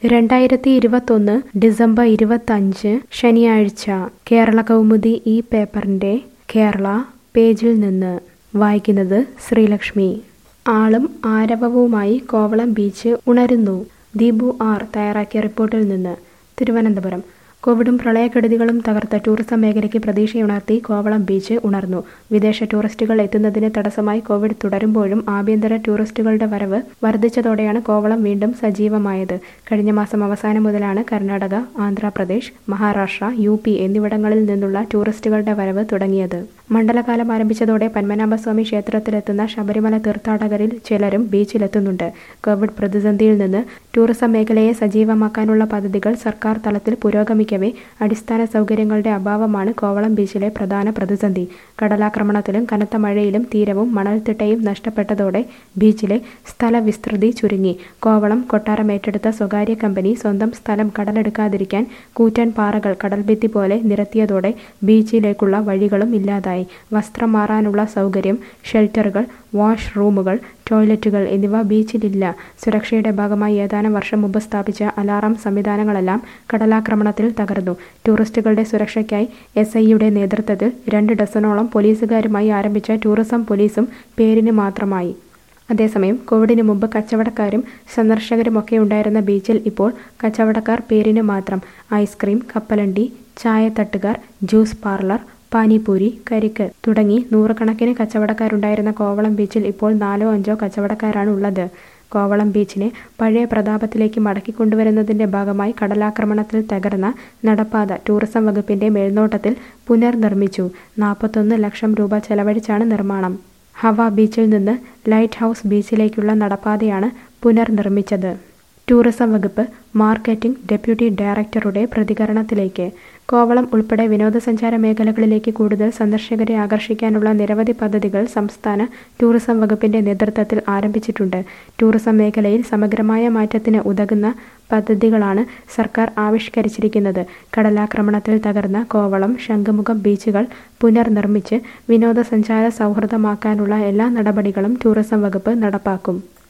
രണ്ടായിരത്തി ഇരുപത്തൊന്ന് ഡിസംബർ ഇരുപത്തഞ്ച് ശനിയാഴ്ച കേരള കൗമുദി ഈ പേപ്പറിന്റെ കേരള പേജിൽ നിന്ന് വായിക്കുന്നത് ശ്രീലക്ഷ്മി ആളും ആരവവുമായി കോവളം ബീച്ച് ഉണരുന്നു ദീപു ആർ തയ്യാറാക്കിയ റിപ്പോർട്ടിൽ നിന്ന് തിരുവനന്തപുരം കോവിഡും പ്രളയക്കെടുതികളും തകർത്ത ടൂറിസം മേഖലയ്ക്ക് പ്രതീക്ഷയുണർത്തി കോവളം ബീച്ച് ഉണർന്നു വിദേശ ടൂറിസ്റ്റുകൾ എത്തുന്നതിന് തടസ്സമായി കോവിഡ് തുടരുമ്പോഴും ആഭ്യന്തര ടൂറിസ്റ്റുകളുടെ വരവ് വർദ്ധിച്ചതോടെയാണ് കോവളം വീണ്ടും സജീവമായത് കഴിഞ്ഞ മാസം അവസാനം മുതലാണ് കർണാടക ആന്ധ്രാപ്രദേശ് മഹാരാഷ്ട്ര യു പി എന്നിവിടങ്ങളിൽ നിന്നുള്ള ടൂറിസ്റ്റുകളുടെ വരവ് തുടങ്ങിയത് മണ്ഡലകാലം ആരംഭിച്ചതോടെ പത്മനാഭസ്വാമി ക്ഷേത്രത്തിലെത്തുന്ന ശബരിമല തീർത്ഥാടകരിൽ ചിലരും ബീച്ചിലെത്തുന്നുണ്ട് കോവിഡ് പ്രതിസന്ധിയിൽ നിന്ന് ടൂറിസം മേഖലയെ സജീവമാക്കാനുള്ള പദ്ധതികൾ സർക്കാർ തലത്തിൽ പുരോഗമിക്കവേ അടിസ്ഥാന സൗകര്യങ്ങളുടെ അഭാവമാണ് കോവളം ബീച്ചിലെ പ്രധാന പ്രതിസന്ധി കടലാക്രമണത്തിലും കനത്ത മഴയിലും തീരവും മണൽത്തിട്ടയും നഷ്ടപ്പെട്ടതോടെ ബീച്ചിലെ സ്ഥലവിസ്തൃതി ചുരുങ്ങി കോവളം കൊട്ടാരം ഏറ്റെടുത്ത സ്വകാര്യ കമ്പനി സ്വന്തം സ്ഥലം കടലെടുക്കാതിരിക്കാൻ കൂറ്റൻ പാറകൾ കടൽഭിത്തി പോലെ നിരത്തിയതോടെ ബീച്ചിലേക്കുള്ള വഴികളും ഇല്ലാതായി വസ്ത്രം മാറാനുള്ള സൗകര്യം ഷെൽട്ടറുകൾ വാഷ് റൂമുകൾ ടോയ്ലറ്റുകൾ എന്നിവ ബീച്ചിലില്ല സുരക്ഷയുടെ ഭാഗമായി ഏതാനും വർഷം മുമ്പ് സ്ഥാപിച്ച അലാറം സംവിധാനങ്ങളെല്ലാം കടലാക്രമണത്തിൽ തകർന്നു ടൂറിസ്റ്റുകളുടെ സുരക്ഷയ്ക്കായി എസ് ഐയുടെ നേതൃത്വത്തിൽ രണ്ട് ഡസനോളം പോലീസുകാരുമായി ആരംഭിച്ച ടൂറിസം പോലീസും പേരിന് മാത്രമായി അതേസമയം കോവിഡിന് മുമ്പ് കച്ചവടക്കാരും സന്ദർശകരുമൊക്കെ ഉണ്ടായിരുന്ന ബീച്ചിൽ ഇപ്പോൾ കച്ചവടക്കാർ പേരിന് മാത്രം ഐസ്ക്രീം കപ്പലണ്ടി ചായത്തട്ടുകാർ ജ്യൂസ് പാർലർ പാനിപൂരി കരിക്ക് തുടങ്ങി നൂറുകണക്കിന് കച്ചവടക്കാരുണ്ടായിരുന്ന കോവളം ബീച്ചിൽ ഇപ്പോൾ നാലോ അഞ്ചോ കച്ചവടക്കാരാണ് ഉള്ളത് കോവളം ബീച്ചിനെ പഴയ പ്രതാപത്തിലേക്ക് മടക്കിക്കൊണ്ടുവരുന്നതിന്റെ ഭാഗമായി കടലാക്രമണത്തിൽ തകർന്ന നടപ്പാത ടൂറിസം വകുപ്പിന്റെ മേൽനോട്ടത്തിൽ പുനർനിർമ്മിച്ചു നാൽപ്പത്തൊന്ന് ലക്ഷം രൂപ ചെലവഴിച്ചാണ് നിർമ്മാണം ഹവ ബീച്ചിൽ നിന്ന് ലൈറ്റ് ഹൗസ് ബീച്ചിലേക്കുള്ള നടപ്പാതയാണ് പുനർനിർമ്മിച്ചത് ടൂറിസം വകുപ്പ് മാർക്കറ്റിംഗ് ഡെപ്യൂട്ടി ഡയറക്ടറുടെ പ്രതികരണത്തിലേക്ക് കോവളം ഉൾപ്പെടെ വിനോദസഞ്ചാര മേഖലകളിലേക്ക് കൂടുതൽ സന്ദർശകരെ ആകർഷിക്കാനുള്ള നിരവധി പദ്ധതികൾ സംസ്ഥാന ടൂറിസം വകുപ്പിന്റെ നേതൃത്വത്തിൽ ആരംഭിച്ചിട്ടുണ്ട് ടൂറിസം മേഖലയിൽ സമഗ്രമായ മാറ്റത്തിന് ഉതകുന്ന പദ്ധതികളാണ് സർക്കാർ ആവിഷ്കരിച്ചിരിക്കുന്നത് കടലാക്രമണത്തിൽ തകർന്ന കോവളം ശംഖുമുഖം ബീച്ചുകൾ പുനർനിർമ്മിച്ച് വിനോദസഞ്ചാര സൗഹൃദമാക്കാനുള്ള എല്ലാ നടപടികളും ടൂറിസം വകുപ്പ് നടപ്പാക്കും